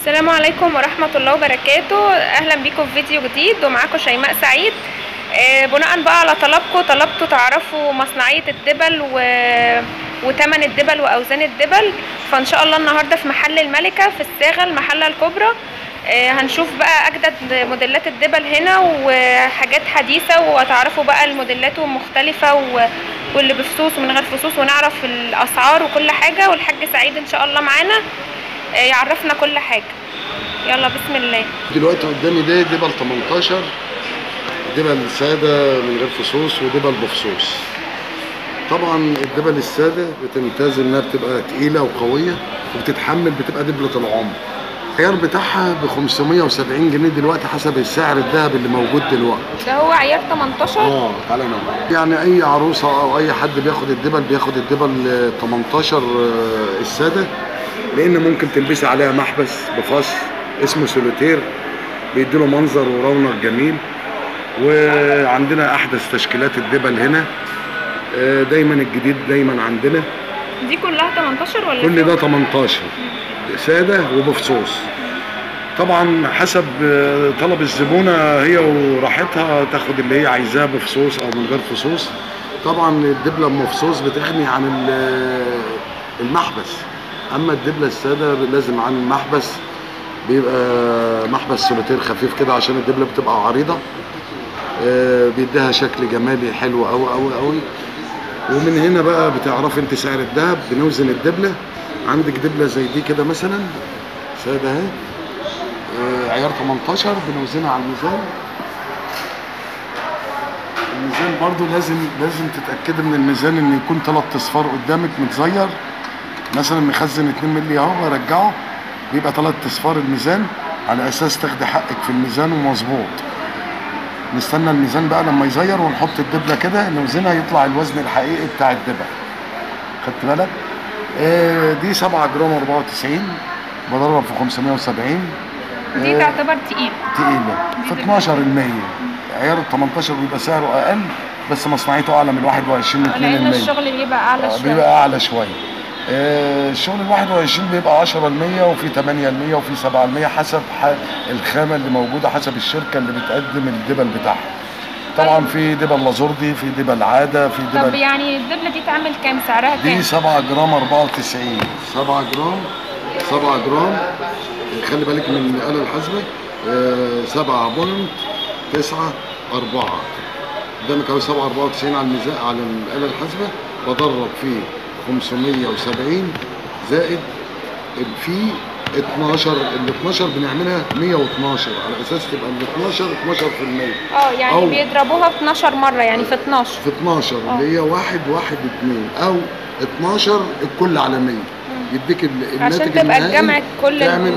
السلام عليكم ورحمة الله وبركاته أهلا بيكم في فيديو جديد ومعاكم شيماء سعيد آه، بناء بقى على طلبكم طلبتوا تعرفوا مصنعية الدبل و... وتمن الدبل وأوزان الدبل فإن شاء الله النهاردة في محل الملكة في الصاغة المحلة الكبرى آه، هنشوف بقى أجدد موديلات الدبل هنا وحاجات حديثة وتعرفوا بقى الموديلات المختلفة و... واللي بفصوص ومن غير فصوص ونعرف الأسعار وكل حاجة والحاج سعيد إن شاء الله معانا آه، يعرفنا كل حاجة يلا بسم الله دلوقتي قدامي ده دبل 18 دبل ساده من غير فصوص ودبل بفصوص طبعا الدبل الساده بتمتاز انها بتبقى تقيله وقويه وبتتحمل بتبقى دبله العمر العيار بتاعها ب 570 جنيه دلوقتي حسب السعر الذهب اللي موجود دلوقتي ده هو عيار 18 اه تعالى نعم يعني اي عروسه او اي حد بياخد الدبل بياخد الدبل آه، 18 آه، الساده لان ممكن تلبسي عليها محبس بفص اسمه سولوتير بيديله منظر ورونق جميل وعندنا احدث تشكيلات الدبل هنا آه، دايما الجديد دايما عندنا دي كلها 18 ولا كل ده 18 ساده وبفصوص طبعا حسب آه، طلب الزبونه هي وراحتها تاخد اللي هي عايزاه بفصوص او من غير فصوص طبعا الدبله ام فصوص بتغني عن ال- المحبس اما الدبله الساده لازم عن المحبس بيبقى محبس سوليتير خفيف كده عشان الدبله بتبقى عريضه آه، بيديها شكل جمالي حلو قوي قوي قوي ومن هنا بقى بتعرفي انت سعر الذهب بنوزن الدبله عندك دبله زي دي كده مثلا ساده اهي آه، عيار 18 بنوزنها على الميزان الميزان برضو لازم لازم تتاكدي من الميزان ان يكون ثلاث اصفار قدامك متزير مثلا مخزن 2 مللي اهو برجعه بيبقى ثلاث اصفار الميزان على اساس تاخدي حقك في الميزان ومظبوط نستنى الميزان بقى لما يزير ونحط الدبله كده نوزنها يطلع الوزن الحقيقي بتاع الدبل خدت بالك آه دي 7 جرام 94 بضرب في 570 دي آه، تعتبر تقيل تقيله في 12 المية عيار ال 18 بيبقى سعره اقل بس مصنعيته اعلى من 21 2 لأن المية الشغل بيبقى أعلى آه، شوية بيبقى اعلى شويه آه، الشغل ال 21 بيبقى 10 المية وفي 8 المية وفي 7 المية حسب ح- الخامه اللي موجوده حسب الشركه اللي بتقدم الدبل بتاعها طبعا في دبل لازوردي في دبل عاده في طب دبل يعني الدبلة دي تعمل كام سعرها كام؟ دي 7 جرام 94 7 جرام 7 جرام خلي بالك من الآلة الحاسبة 7 بوينت 9 4 قدامك اهو 7 94 على الميزان على الآلة الحاسبة بضرب فيه 570 زائد في 12 ال 12 بنعملها 112 على اساس تبقى ال 12 12% اه يعني أو- بيضربوها في 12 مرة يعني في 12 في 12 اللي هي 1 1 2 او 12 الكل على 100 يديك ال- الناتج تبقى النهائي الجمع كل ال- تعمل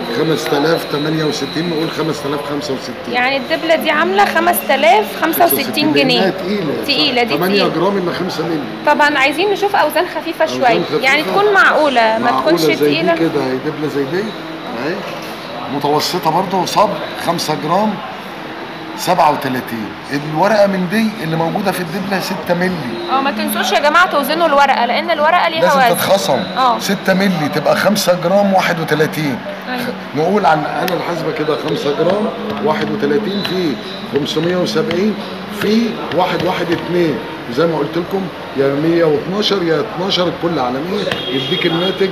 5068 نقول 5065 يعني الدبلة دي عاملة 5065 جنيه لأنها تقيلة تقيلة دي 8 تقيلة جرام الا 5 مللي طبعا عايزين نشوف أوزان خفيفة أوزان شوية خفيفة. يعني تكون معقولة ما معقولة تكونش زي تقيلة دي كده هي دبلة زي دي اهي متوسطة برضه صبر 5 جرام 37 الورقة من دي اللي موجودة في الدبلة 6 مللي اه ما تنسوش يا جماعة توزنوا الورقة لأن الورقة ليها لازم وزن تتخصم اه. 6 مللي تبقى 5 جرام 31 أيوة. نقول عن الآلة الحاسبة كده 5 جرام 31 في 570 في 112 زي ما قلت لكم يا 112 يا 12 الكل على 100 يديك الناتج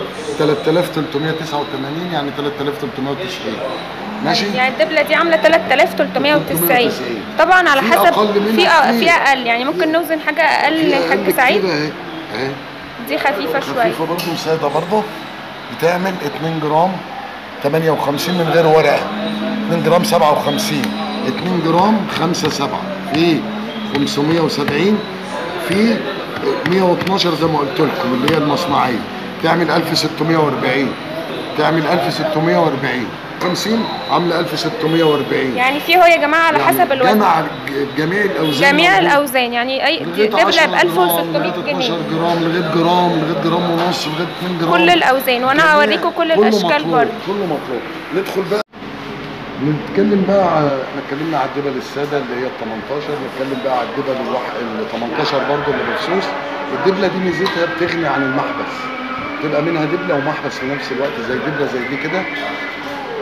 3389 يعني 3390 ماشي يعني الدبلة دي عاملة 3390 390. طبعا على في حسب أقل منها في أ- كتير. في أقل يعني ممكن نوزن حاجة أقل في للحاج أقل سعيد كتير اهي اهي دي خفيفة شوية خفيفه برضه وساده برضه بتعمل 2 جرام 58 من غير ورقه 2 جرام 57 2 جرام 5 7 في 570 في 112 زي ما قلت لكم اللي هي المصنعيه تعمل 1640 تعمل 1640 50 عامله 1640 يعني في هو يا جماعة على يعني حسب الوزن جمع ج- جميع الاوزان جميع موجودة. الأوزان يعني أي لغاية دبلة 10 ب جرام، 1600 لغاية 12 جنيه جرام لغايه جرام لغايه جرام ونص لغايه 2 جرام كل الأوزان وأنا جميع- هوريكم كل كله الأشكال مطلوب، برضه كله مطلوب ندخل بقى نتكلم بقى ع- احنا اتكلمنا على الدبل الساده اللي هي ال 18 نتكلم بقى على الدبل الواح... ال 18 برضه اللي بفصوص الدبله دي ميزتها بتغني عن المحبس تبقى منها دبله ومحبس في نفس الوقت زي دبله زي دي كده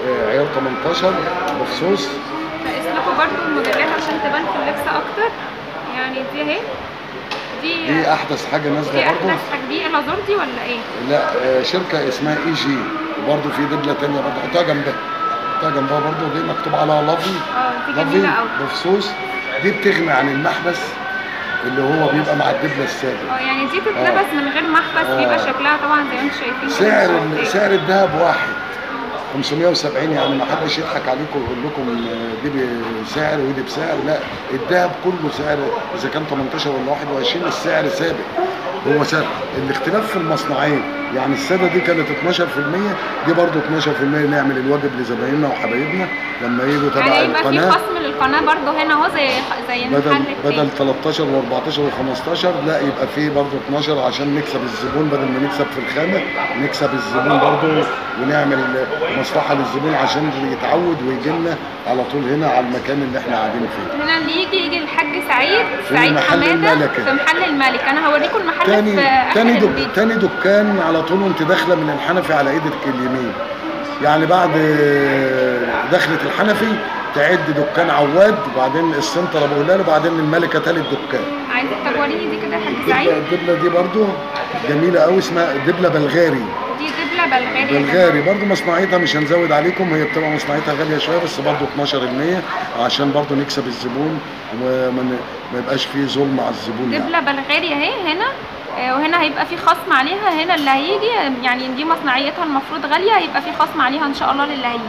آه، عيار 18 مفصوص بقيس لكم برضو الموديلات عشان تبان في اللبس اكتر يعني دي اهي دي دي احدث حاجه دي نازله برضه احدث حاجه دي الازور دي ولا ايه؟ لا آه، شركه اسمها اي جي وبرضه في دبله تانية برضه حطها جنبها حطها جنبها برضه دي مكتوب عليها لافي اه دي لافي جميله قوي مفصوص دي بتغني عن المحبس اللي هو بيبقى مع الدبله السادة اه يعني دي تتلبس من غير محبس آه. بيبقى شكلها طبعا زي ما انتم شايفين كده سعر شكل ال- سعر الذهب واحد 570 يعني ما حدش يضحك عليكم ويقول لكم إن دي بسعر ودي بسعر لا الذهب كله سعر اذا كان 18 ولا 21 السعر ثابت هو سعر الاختلاف في المصنعين يعني الساده دي كانت 12% دي برضو 12% نعمل الواجب لزبايننا وحبايبنا لما يجوا تبع يعني يبقى في القناه خصم للقناه برضو هنا اهو زي زي بدل المحل بدل التاني 13 و14 و15 لا يبقى في برضه 12 عشان نكسب الزبون بدل ما نكسب في الخامه نكسب الزبون برضه ونعمل مصلحه للزبون عشان يتعود ويجي لنا على طول هنا على المكان اللي احنا قاعدين فيه. هنا اللي يجي يجي الحاج سعيد في سعيد محل حماده الملكة. في محل الملك انا هوريكم المحل تاني في اخر تاني دك الفيديو تاني دكان على طول وانت داخله من الحنفي على ايدك اليمين. يعني بعد دخلة الحنفي تعد دكان عواد وبعدين السنتر ابو هلال وبعدين الملكه تالت دكان. عايزك طب وريني دي كده يا حاج الدبله سعيد الدبله دي برضو جميله قوي اسمها دبله بلغاري دي دبله بلغاري يا بلغاري برضو مصنعيتها مش هنزود عليكم هي بتبقى مصنعيتها غاليه شويه بس برضو 12% عشان برضو نكسب الزبون وما ن- ما يبقاش فيه ظلم على الزبون يعني. دبله بلغاري اهي هنا آه، وهنا هيبقى في خصم عليها هنا اللي هيجي يعني دي مصنعيتها المفروض غاليه هيبقى في خصم عليها ان شاء الله للي هيجي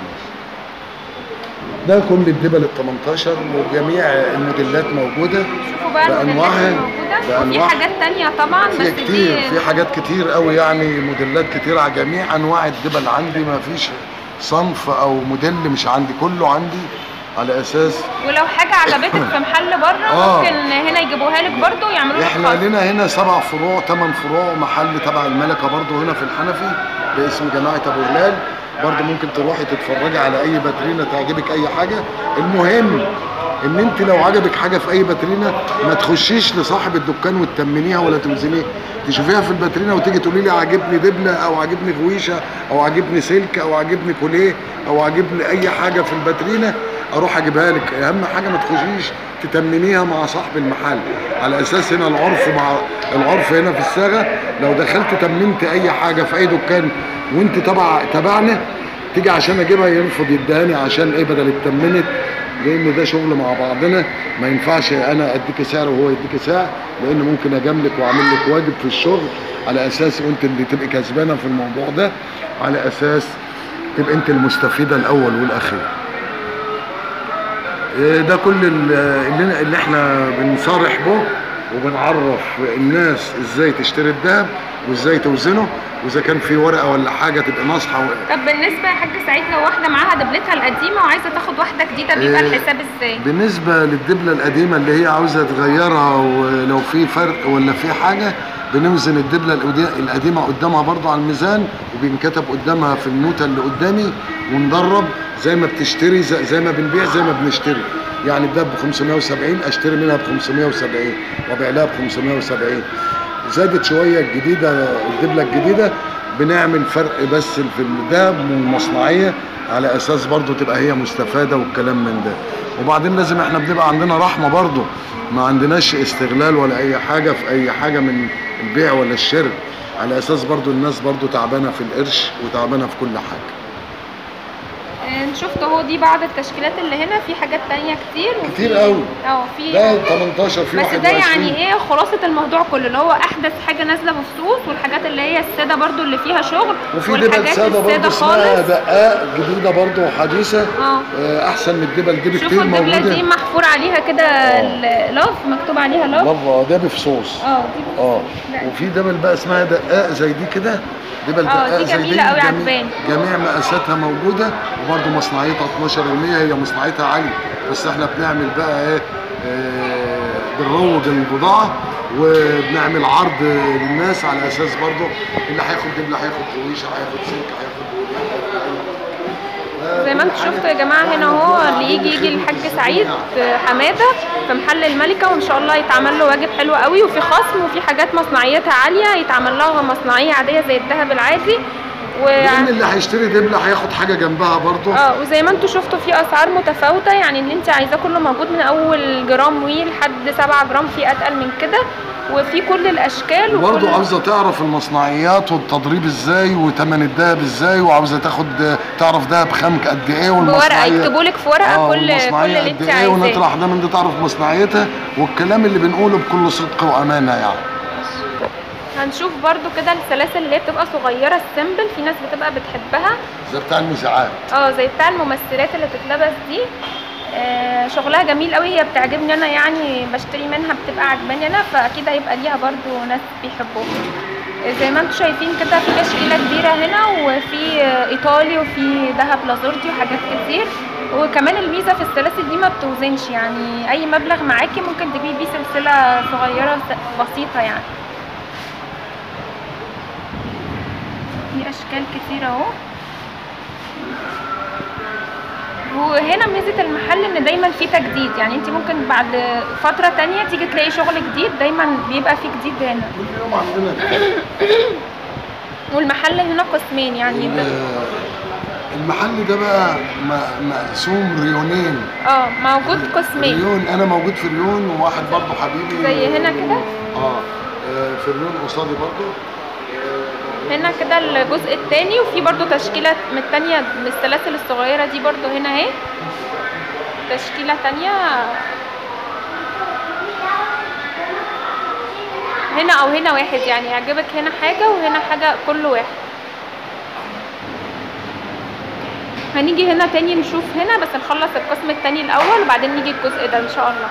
ده كل الدبل ال 18 وجميع الموديلات موجوده شوفوا بقى الموديلات بأنواعها- اللي موجوده وفي بأنواع- حاجات تانية طبعا بس في دي كتير في حاجات كتير قوي يعني موديلات كتير على جميع انواع الدبل عندي ما فيش صنف او موديل مش عندي كله عندي على اساس ولو حاجه عجبتك في محل بره آه. ممكن هنا يجيبوها لك برضو يعملوا لك احنا خصم لنا هنا سبع فروع ثمان فروع محل تبع الملكه برضو هنا في الحنفي باسم جماعه ابو هلال برضو ممكن تروحي تتفرجي على اي باترينا تعجبك اي حاجه المهم ان انت لو عجبك حاجه في اي باترينا ما تخشيش لصاحب الدكان وتتمنيها ولا توزنيها تشوفيها في الباترينا وتيجي تقولي لي عاجبني دبله او عاجبني غويشه او عاجبني سلك او عاجبني كوليه او عاجبني اي حاجه في الباترينا اروح اجيبها لك اهم حاجه ما تخشيش تتمنيها مع صاحب المحل على اساس هنا العرف مع العرف هنا في الصاغه لو دخلت تمنت اي حاجه في اي دكان وانت تبع تبعنا تيجي عشان اجيبها يرفض يدهاني عشان ايه بدل اتمنت لان ده شغل مع بعضنا ما ينفعش انا اديك سعر وهو يديك سعر لان ممكن اجاملك واعمل لك واجب في الشغل على اساس انت اللي تبقي كسبانه في الموضوع ده على اساس تبقى انت المستفيده الاول والاخير إيه ده كل ال- اللي, اللي احنا بنصارح به وبنعرف الناس ازاي تشتري الذهب وازاي توزنه واذا كان في ورقه ولا حاجه تبقى ناصحه و- طب بالنسبه يا حاج سعيد لو واحده معاها دبلتها القديمه وعايزه تاخد واحده جديده بيبقى إيه، الحساب ازاي بالنسبه للدبله القديمه اللي هي عاوزه تغيرها ولو في فرق ولا في حاجه بنوزن الدبله القدي- القديمه قدامها برضو على الميزان وبينكتب قدامها في النوته اللي قدامي وندرب زي ما بتشتري زي, زي ما بنبيع زي ما بنشتري يعني الدهب ب 570 اشتري منها ب 570 وابيع لها ب 570 زادت شويه الجديده الدبله الجديده بنعمل فرق بس في الدهب والمصنعيه على اساس برضو تبقى هي مستفاده والكلام من ده وبعدين لازم احنا بنبقى عندنا رحمه برضو ما عندناش استغلال ولا اي حاجه في اي حاجه من البيع ولا الشراء على اساس برضو الناس برضو تعبانه في القرش وتعبانه في كل حاجه آه، شفت اهو دي بعض التشكيلات اللي هنا في حاجات تانية كتير وفي كتير قوي. اه في ده 18 في بس 21 ده يعني ايه خلاصة الموضوع كله اللي هو احدث حاجة نازلة بخصوص والحاجات اللي هي السادة برضو اللي فيها شغل وفي دبل والحاجات ساده برضو السادة اسمها خالص دقاق جديده برضو حديثه اه آه، احسن من الدبل دي شوفوا بكتير الدبلة موجوده دي محفور عليها كده لاف مكتوب عليها لاف لفه ده بفصوص اه دي اه لا. وفي دبل بقى اسمها دقاق زي دي كده دبل اه، دقاق دي زي جميلة قوي جميع- عجباني. جميع مقاساتها موجوده وبرده مصنعيتها 12 هي مصنعيتها عاليه بس احنا بنعمل بقى ايه آه، بنروج البضاعه وبنعمل عرض للناس على اساس برضه اللي هياخد دبله هياخد قويشه هياخد سلك هياخد زي ما انتم شفتوا يا جماعه هنا اهو اللي يجي يجي الحاج سعيد حماده في محل الملكه وان شاء الله يتعمل له واجب حلو قوي وفي خصم وفي حاجات مصنعيتها عاليه يتعمل لها مصنعيه عاديه زي الذهب العادي و... لان اللي هيشتري دبله هياخد حاجه جنبها برضه اه وزي ما انتوا شفتوا في اسعار متفاوته يعني اللي انت عايزاه كله موجود من اول جرام وي لحد 7 جرام في اتقل من كده وفي كل الاشكال وبرضه وكل عاوزه تعرف المصنعيات والتضريب ازاي وتمن الدهب ازاي وعاوزه تاخد تعرف دهب خام قد ايه بورقه والمصنعيه يكتبوا لك في ورقه اه كل كل والمصنعيه اللي قد انت ايه عايزاه ونطرح ده من ده تعرف مصنعيتها والكلام اللي بنقوله بكل صدق وامانه يعني هنشوف برضو كده السلاسل اللي هي بتبقى صغيره السيمبل في ناس بتبقى بتحبها زي بتاع المذيعات اه زي بتاع الممثلات اللي بتتلبس دي آه شغلها جميل قوي هي بتعجبني انا يعني بشتري منها بتبقى عجباني انا فاكيد هيبقى ليها برضو ناس بيحبوها آه، زي ما انتم شايفين كده في تشكيله كبيره هنا وفي آه، ايطالي وفي دهب لازوردي وحاجات كتير وكمان الميزه في السلاسل دي ما بتوزنش يعني اي مبلغ معاكي ممكن تجيبي بيه سلسله صغيره س- بسيطه يعني في اشكال كتير اهو وهنا ميزه المحل ان دايما في تجديد يعني انت ممكن بعد فتره تانية تيجي تلاقي شغل جديد دايما بيبقى في جديد هنا كل يوم عندنا والمحل هنا قسمين يعني ب- ال- المحل ده بقى م- مقسوم ريونين اه موجود قسمين ريون انا موجود في ريون وواحد برضه حبيبي زي هنا كده؟ اه آه، في ريون قصادي برضه هنا كده الجزء التاني وفي برضو تشكيله من التانية من السلاسل الصغيره دي برضو هنا اهي تشكيله تانية هنا او هنا واحد يعني يعجبك هنا حاجه وهنا حاجه كل واحد هنيجي هنا تاني نشوف هنا بس نخلص القسم التاني الاول وبعدين نيجي الجزء ده ان شاء الله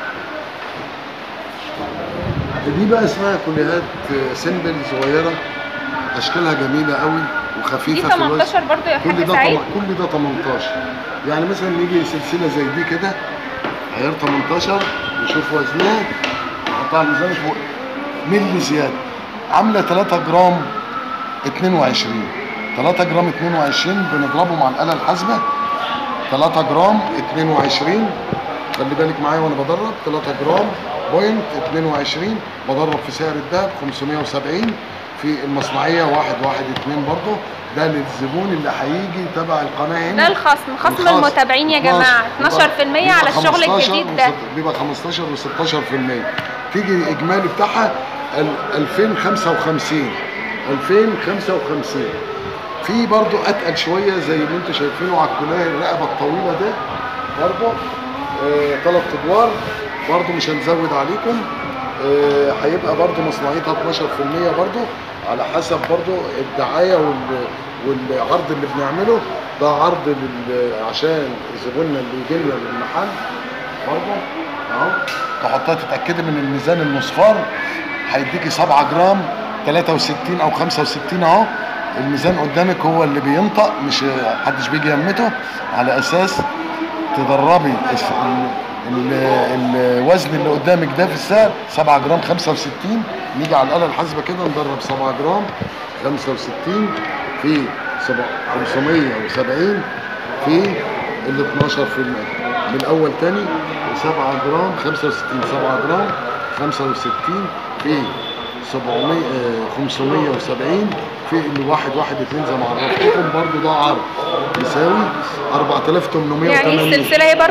دي بقى اسمها كليهات سيمبل صغيره اشكالها جميله قوي دي وخفيفه في الوزن 18 برضو يا كل حاج ده سعيد طم... كل ده 18 يعني مثلا نيجي سلسله زي دي كده عيار 18 نشوف وزنها نحطها على الميزان فوق ملي زياده عامله 3 جرام 22 3 جرام 22 بنضربه مع الاله الحاسبه 3 جرام 22 خلي بالك معايا وانا بدرب 3 جرام بوينت 22 بدرب في سعر الذهب 570 في المصنعيه 112 برضه ده للزبون اللي هيجي تبع القناه هنا ده الخصم خصم الخصم. المتابعين يا جماعه 12% بيبقى على الشغل 15 الجديد ده وست- بيبقى 15 و16% تيجي الاجمالي بتاعها ال- 2055 2055 في برضو اتقل شويه زي اللي انتوا شايفينه على الكلاه الرقبه الطويله ده برضو آه ثلاث ادوار برضو مش هنزود عليكم آه هيبقى برضو مصنعيتها 12% برضو على حسب برضو الدعايه وال والعرض اللي بنعمله ده عرض لل... عشان زبوننا اللي يجي لنا للمحل برضه اهو تحطها تتاكدي من الميزان المصفار هيديكي 7 جرام 63 او 65 اهو الميزان قدامك هو اللي بينطق مش محدش بيجي يمته على اساس تدربي الس- ال- ال- الوزن اللي قدامك ده في السعر 7 جرام 65 نيجي على الاله الحاسبه كده ندرب 7 جرام 65 في سبع- 570 في ال 12% من الاول تاني 7 جرام 65 7 جرام 65 في 700 آه، 570 في ال 1 1 2 زي ما عرفتكم برضو ده عرض يساوي 4880 يعني السلسله هي ب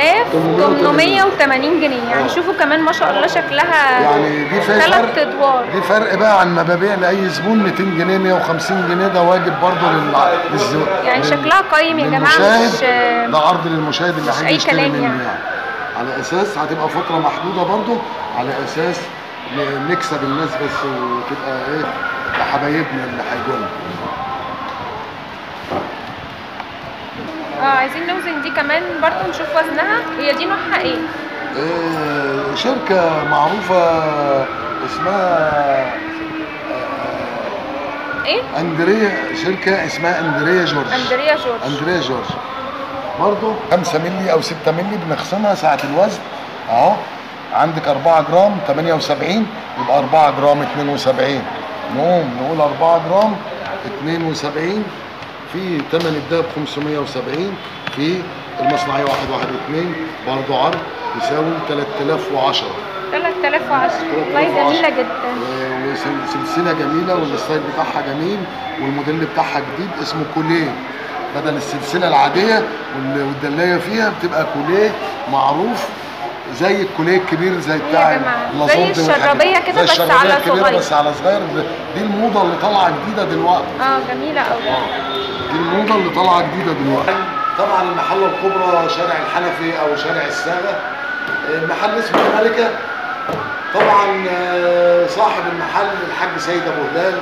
4880 جنيه يعني آه. شوفوا كمان ما شاء الله شكلها يعني دي فيها ثلاث فرق ادوار دي فرق بقى عن ما ببيع لاي زبون 200 جنيه 150 جنيه ده واجب برضه لل للزبون يعني شكلها قايم يا جماعه مش ده عرض للمشاهد اللي مش هيجي أي يشتري كلام منه يعني. يعني. على اساس هتبقى فتره محدوده برضه على اساس ن- نكسب الناس بس وتبقى ايه حبايبنا اللي هيجوا لنا. اه عايزين نوزن دي كمان برضو نشوف وزنها هي دي نوعها ايه آه، شركة معروفة اسمها ايه اندريا شركة اسمها اندريا جورج اندريا جورج اندريا جورج برضه 5 مللي او 6 مللي بنخصمها ساعة الوزن اهو عندك 4 جرام 78 يبقى 4 جرام 72 نقوم نقول 4 جرام 72 في ثمن الدهب 570 في المصنعية 112 برضه عرض يساوي 3010 3010 والله 3010. جميله جدا وسلسله جميله والستايل بتاعها جميل والموديل بتاعها جديد اسمه كوليه بدل السلسله العاديه وال- والدلايه فيها بتبقى كوليه معروف زي الكوليه الكبير زي بتاع يا جماعة، اللازورد زي والحاجات- الشرابية كده زي بس الشرابية على الكبيرة صغير. بس على صغير دي الموضه اللي طالعه جديده دلوقتي اه جميله قوي دي الموضه اللي طالعه جديده دلوقتي طبعا المحله الكبرى شارع الحنفي او شارع الساغه المحل اسمه الملكه طبعا آه، صاحب المحل الحاج سيد ابو هلال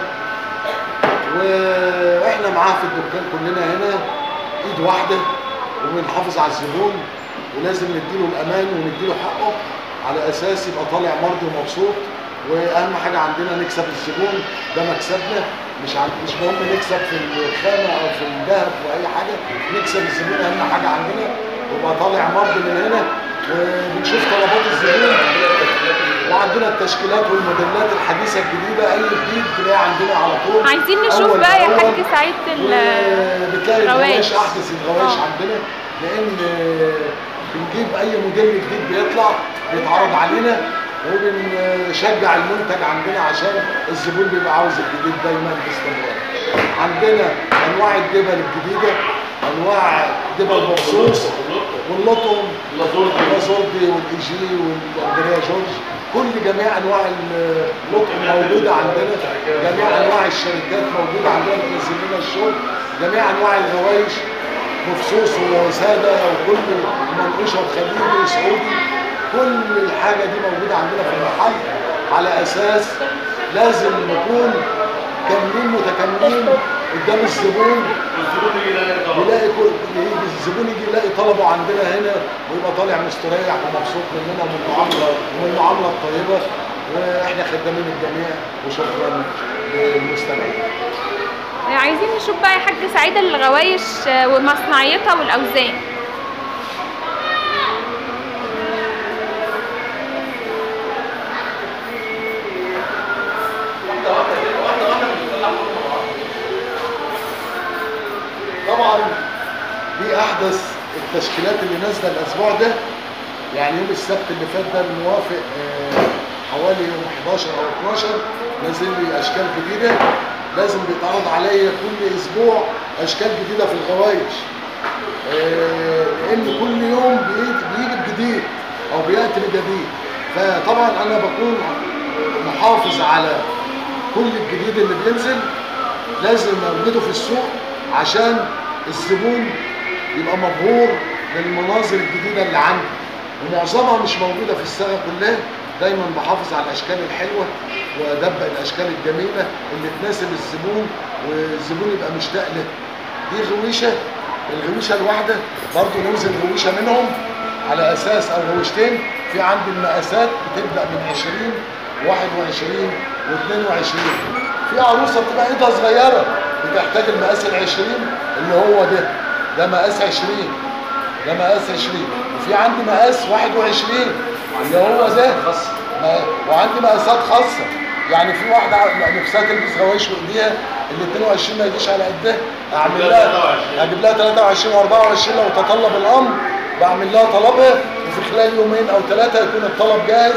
واحنا معاه في الدكان كلنا هنا ايد واحده وبنحافظ على الزبون ولازم نديله الامان ونديله حقه على اساس يبقى طالع مرضي ومبسوط واهم حاجه عندنا نكسب الزبون ده مكسبنا مش عن... مش مهم نكسب في الخامه او في الذهب واي حاجه نكسب الزبون اهم حاجه عندنا ويبقى طالع مرضي من هنا وبنشوف طلبات الزبون وعندنا التشكيلات والموديلات الحديثه الجديده اي جديد تلاقي عندنا على طول عايزين نشوف أول بقى يا بأول. حاج سعيد ال- بتلاقي الغوايش. الغوايش احدث الغوايش آه. عندنا لان بنجيب اي موديل جديد بيطلع بيتعرض علينا وبنشجع المنتج عندنا عشان الزبون بيبقى عاوز الجديد دايما باستمرار عندنا انواع الدبل الجديده انواع دبل مخصوص واللطم اللازوردي والايجي والاندريا جورج كل جميع انواع اللطم موجوده عندنا جميع انواع الشركات موجوده عندنا بتنزل لنا الشغل جميع انواع الغوايش مفصوص وساده وكل منقوشه وخليجي وسعودي كل الحاجه دي موجوده عندنا في المحل على اساس لازم نكون كاملين متكاملين قدام الزبون يلاقي كل يجي الزبون يجي يلاقي طلبه عندنا هنا ويبقى طالع مستريح ومبسوط مننا ومن المعامله ومن المعامله الطيبه واحنا خدامين الجميع وشكرا للمستمعين. عايزين نشوف بقى يا حاج سعيد الغوايش آه، ومصنعيتها والاوزان طبعا دي احدث التشكيلات اللي نازله الاسبوع ده يعني يوم السبت اللي فات ده الموافق آه، حوالي يوم 11 او 12 نازل لي اشكال جديده لازم بيتعرض عليا كل اسبوع اشكال جديده في الغوايش آه، لان كل يوم بيجي بيجي بجديد او بياتي بجديد فطبعا انا بكون محافظ على كل الجديد اللي بينزل لازم اوجده في السوق عشان الزبون يبقى مبهور بالمناظر الجديده اللي عندي ومعظمها مش موجوده في السنه كلها دايما بحافظ على الاشكال الحلوه وادبق الاشكال الجميله اللي تناسب الزبون والزبون يبقى مشتاق لها دي غويشه الغويشه الواحده برضو نوزن غويشه منهم على اساس او غويشتين في عندي المقاسات بتبدا من 20 21 و22 في عروسه بتبقى ايدها صغيره بتحتاج المقاس ال 20 اللي هو ده ده مقاس 20 ده مقاس 20 وفي عندي مقاس 21 اللي هو ده ما- وعندي مقاسات خاصه يعني في واحده ع- نفسها تلبس غوايش بايديها ال 22 ما يجيش على قدها اعمل لها اجيب لها 23 و24 لو تطلب الامر بعمل لها طلبها وفي خلال يومين او ثلاثه يكون الطلب جاهز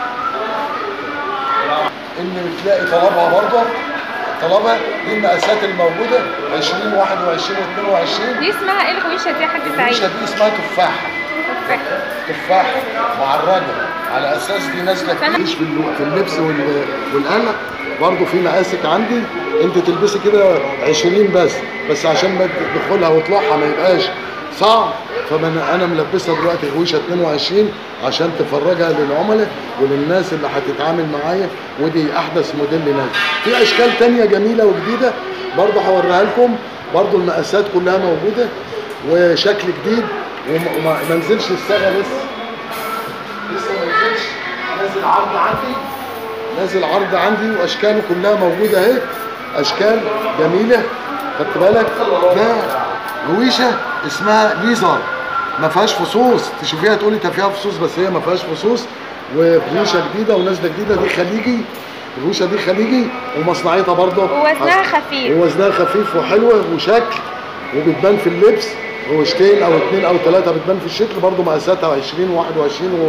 ان بتلاقي طلبها برضه طلبها دي المقاسات الموجوده 20 21 و22 دي اسمها ايه الغويشه دي يا حاج الريشه سعيد دي اسمها تفاحه تفاح. تفاح معرجه على اساس دي نازله فأنا- كتير في الل- في اللبس وال- والقلق برضه في مقاسك عندي انت تلبسي كده 20 بس بس عشان ما دخولها وطلوعها ما يبقاش صعب فانا انا ملبسها دلوقتي غويشه 22 عشان تفرجها للعملاء وللناس اللي هتتعامل معايا ودي احدث موديل نازل في اشكال تانية جميله وجديده برضه هوريها لكم برضه المقاسات كلها موجوده وشكل جديد وما وما- ما نزلش الصاغه لسه لسه ما نزلش نازل عرض عندي نازل عرض عندي واشكاله كلها موجوده اهي اشكال جميله خدت بالك ده غويشه اسمها ليزر ما فيهاش فصوص تشوفيها تقولي ده فيها فصوص بس هي ما فيهاش فصوص وغويشه جديده ونازله جديده دي خليجي الغويشه دي خليجي ومصنعيتها برضه ووزنها خفيف ووزنها خفيف وحلوه وشكل وبتبان في اللبس غوشتين او اثنين او ثلاثه بتبان في الشكل برضه مقاساتها 20 و21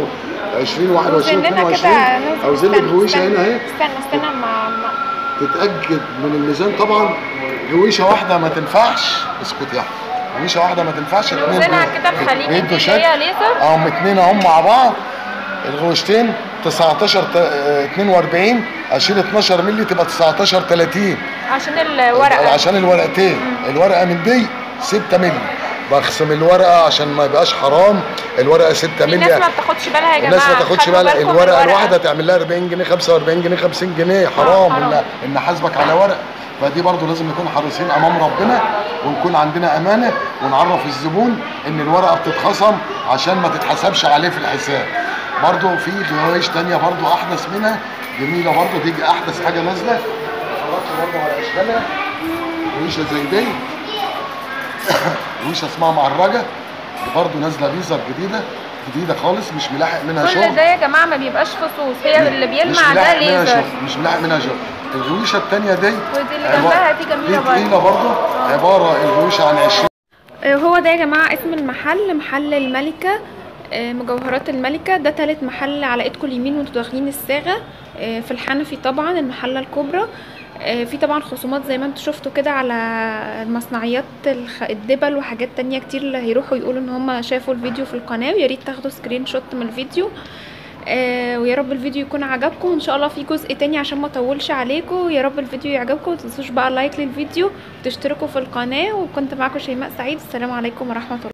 20 21 وزننا 22 كده نوزن. اوزن لك استنى، غويشه استنى. هنا اهي استنى استنى ما ما تتاكد من الميزان طبعا غويشه واحده ما تنفعش اسكت يا احمد غويشه واحده ما تنفعش اتنين نوزنها بي- كده بخليج بيدوا دي شكل اللي هي ليزر اهم اتنين اهم مع بعض الغوشتين 19 ت- آه، 42 اشيل 12 مللي تبقى 19 30 عشان الورقه عشان الورقتين الورقه من دي 6 مللي بخصم الورقه عشان ما يبقاش حرام الورقه 6 في مللي ناس ما بتاخدش بالها يا جماعه الناس ما تاخدش خلوا بالها بالكم من الورقه الواحده تعمل لها 40 جنيه 45 جنيه 50 جنيه حرام حرام. ان ان حاسبك على ورق فدي برضو لازم نكون حريصين امام ربنا ونكون عندنا امانه ونعرف الزبون ان الورقه بتتخصم عشان ما تتحسبش عليه في الحساب برضو في جوايش تانية برضو احدث منها جميله برضو دي احدث حاجه نازله اتفرجت برضو على اشكالها ريشه زي دي ريشه اسمها معرجه دي برضو نازله ليزر جديده جديده خالص مش ملاحق منها شغل كل ده يا جماعه ما بيبقاش فصوص هي اللي مش بيلمع ده ملاحق منها ليزر شغل مش ملاحق منها شغل الغويشه الثانيه دي ودي اللي عبارة- جنبها دي جميلة دي برضه. تقيله برضه عباره الغويشه عن 20 هو ده يا جماعة اسم المحل محل الملكة آه، مجوهرات الملكة ده تالت محل على ايدكم اليمين وانتوا داخلين الصاغة آه، في الحنفي طبعا المحلة الكبرى آه، في طبعا خصومات زي ما انتوا شفتوا كده على المصنعيات الخ- الدبل وحاجات تانية كتير اللي هيروحوا يقولوا ان هم شافوا الفيديو في القناة ويا ريت تاخدوا سكرين شوت من الفيديو آه ويا رب الفيديو يكون عجبكم وان شاء الله في جزء تاني عشان ما اطولش عليكم يا رب الفيديو يعجبكم متنسوش بقى لايك للفيديو وتشتركوا في القناة وكنت معاكم شيماء سعيد السلام عليكم ورحمة الله